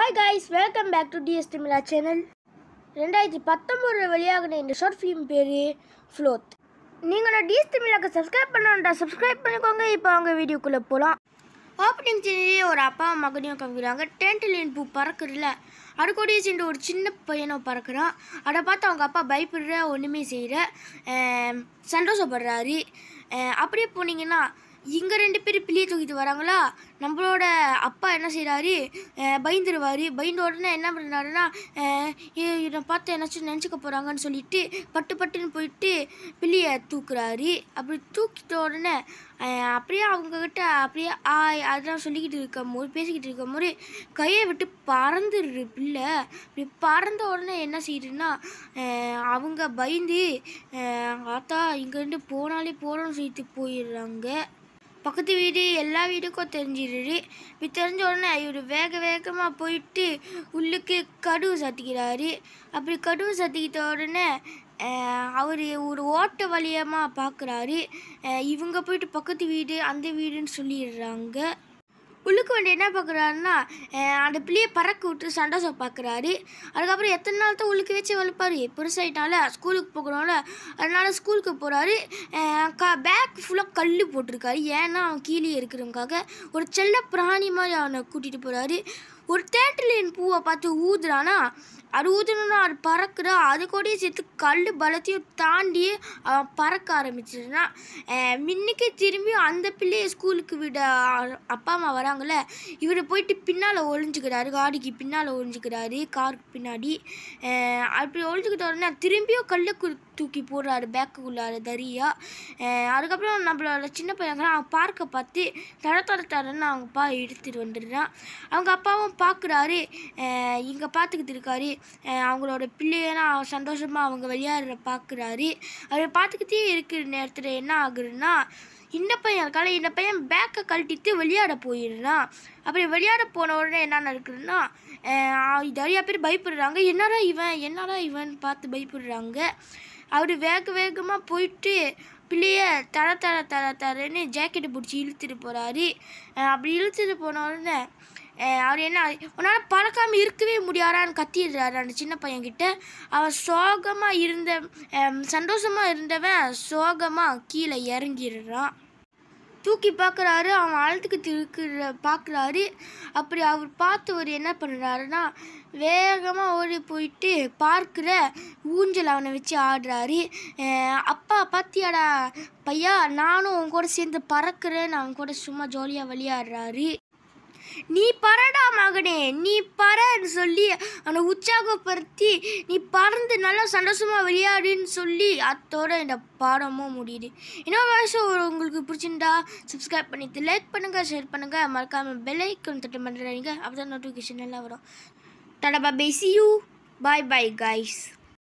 hi guys welcome back to TS Tamizha channel ரெண்டாயிரத்தி பத்தொம்போது வெளியாகின இந்த ஷார்ட் ஃபிலிம் பேர் ஃப்ளோத் நீங்கள் நான் டிஎஸ் தமிழாக்கு சப்ஸ்கிரைப் பண்ணணுன்றா சப்ஸ்கிரைப் பண்ணிக்கோங்க இப்போ அவங்க வீடியோக்குள்ளே போகலாம் ஓப்பனிங் சீனிலே ஒரு அப்பா மகனையும் காமிக்கிறாங்க டென்ட்லின் பூ பறக்குறதுல அடுக்கோடியே சேர்ந்து ஒரு சின்ன பையனும் பறக்கிறான் அதை பார்த்து அவங்க அப்பா பயப்படுற ஒன்றுமே செய்கிற சந்தோஷப்படுறாரு அஹ் அப்படியே போனீங்கன்னா இங்கே ரெண்டு பேர் பிள்ளையை தூக்கிட்டு வராங்களா நம்மளோட அப்பா என்ன செய்கிறாரு பயந்துருவார் பயந்த உடனே என்ன பண்ணுறாருன்னா ஏ இதை பார்த்து என்னாச்சும் நினச்சிக்க போகிறாங்கன்னு சொல்லிட்டு பட்டு பட்டுன்னு போயிட்டு பிள்ளையை தூக்குறாரு அப்படி தூக்கிட்ட உடனே அஹ் அப்படியே அவங்கக்கிட்ட அப்படியே ஆய் அதெல்லாம் சொல்லிக்கிட்டு இருக்கும் போது பேசிக்கிட்டு இருக்கும் போது கையை விட்டு பறந்துடுது பிள்ளை இப்படி பறந்த உடனே என்ன செய்யுதுன்னா அஹ் அவங்க பயந்து அஹ் ஆத்தா இங்கேருந்து போனாலே போகிறோம்னு சொல்லிட்டு போயிடுறாங்க பக்கத்து வீடு எல்லா வீடுக்கும் தெரிஞ்சிடுது இப்படி தெரிஞ்ச உடனே இவர் வேக வேகமாக போயிட்டு உள்ளுக்கு கடுவு சத்திக்கிறாரு அப்படி கடுவு சத்திக்கிட்ட உடனே அவர் ஒரு ஓட்ட வழியமாக பார்க்குறாரு இவங்க போயிட்டு பக்கத்து வீடு அந்த வீடுன்னு சொல்லிடுறாங்க உள்ளுக்கு வந்து என்ன பார்க்குறாருன்னா அந்த பிள்ளையை பறக்க விட்டு சந்தோஷம் பார்க்குறாரு அதுக்கப்புறம் எத்தனை நாள் தான் உள்ளுக்கு வச்சு வளர்ப்பாரு பெருசாயிட்டால ஸ்கூலுக்கு போகணும்ல அதனால ஸ்கூலுக்கு போகிறாரு க பேக் ஃபுல்லாக கல் போட்டிருக்காரு ஏன்னா அவன் கீழே இருக்கிறவங்காக ஒரு செல்ல பிராணி மாதிரி அவனை கூட்டிகிட்டு போகிறாரு ஒரு தேட்டர்லின் பூவை பார்த்து ஊதுறானா அது ஊதுனோன்னா அது பறக்குதா அது கூடயே சேர்த்து கல் பலத்தையும் தாண்டி அவன் பறக்க ஆரம்பிச்சிருந்தான் மின்னுக்கு திரும்பி அந்த பிள்ளைய ஸ்கூலுக்கு விட அ- அப்பா அம்மா வராங்கல்ல இவர் போயிட்டு பின்னால் ஒளிஞ்சுக்கிறாரு காடிக்கு பின்னால் ஒளிஞ்சுக்கிறாரு காருக்கு பின்னாடி அஹ் அப்படி ஒளிஞ்சுக்கிட்ட உடனே திரும்பியும் கல்லை கு தூக்கி போடுறாரு பேக்குக்குள்ளார தரியா அஹ் அதுக்கப்புறம் நம்மளோட சின்ன பையன் அவன் பார்க்க பார்த்து தட தட தடன்னு அவங்க அப்பா எடுத்துட்டு வந்துடுறான் அவங்க அப்பாவும் பார்க்குறாரு இங்கே பார்த்துக்கிட்டு இருக்காரு அஹ் அவங்களோட பிள்ளையெல்லாம் சந்தோஷமாக அவங்க விளையாடுற பார்க்குறாரு அவர் பார்த்துக்கிட்டே இருக்கிற நேரத்தில் என்ன ஆகுதுன்னா இந்த பையன் இருக்கால இந்த பையன் பேக்கை கழட்டிட்டு விளையாட போயிடுறான் அப்படி விளையாட போன உடனே என்ன நடக்குதுன்னா அஹ் நிறையா பேர் பயப்படுறாங்க என்னடா இவன் என்னடா இவன் பார்த்து பயப்படுறாங்க அவர் வேக வேகமாக போயிட்டு பிள்ளைய தர தர தர தரன்னு ஜாக்கெட்டை பிடிச்சி இழுத்துட்டு போகிறாரு அப்படி இழுத்துட்டு போன உடனே அஹ் அவர் என்ன உன்னால் பறக்காமல் இருக்கவே முடியாதான்னு கத்திடுறாரு அந்த சின்ன பையன்கிட்ட அவன் சோகமாக இருந்த சந்தோஷமாக இருந்தவன் சோகமாக கீழே இறங்கிடுறான் தூக்கி பார்க்குறாரு அவன் அழுத்துக்கு திருக்கிற பார்க்குறாரு அப்படி அவர் பார்த்தவர் என்ன பண்ணுறாருன்னா வேகமாக ஓடி போயிட்டு பார்க்கிற ஊஞ்சல் அவனை வச்சு ஆடுறாரு அஹ் அப்பா பாத்தியாடா பையா நானும் உன் கூட சேர்ந்து பறக்கிறேன்னு அவன் கூட சும்மா ஜாலியாக விளையாடுறாரு நீ பறடா மகனே நீ பறன்னு சொல்லி அவனை உற்சாகப்படுத்தி நீ பறந்து நல்லா சந்தோஷமா விளையாடுன்னு சொல்லி அத்தோட இந்த பாடமும் முடியுது இன்னொரு வயசு உங்களுக்கு பிடிச்சிருந்தா சப்ஸ்கிரைப் பண்ணிட்டு லைக் பண்ணுங்க ஷேர் பண்ணுங்க மறக்காம பெல் ஐக்கன் தட்டு பண்ணுறீங்க அப்போ தான் நோட்டிஃபிகேஷன் எல்லாம் வரும் டடா bye see you bye bye guys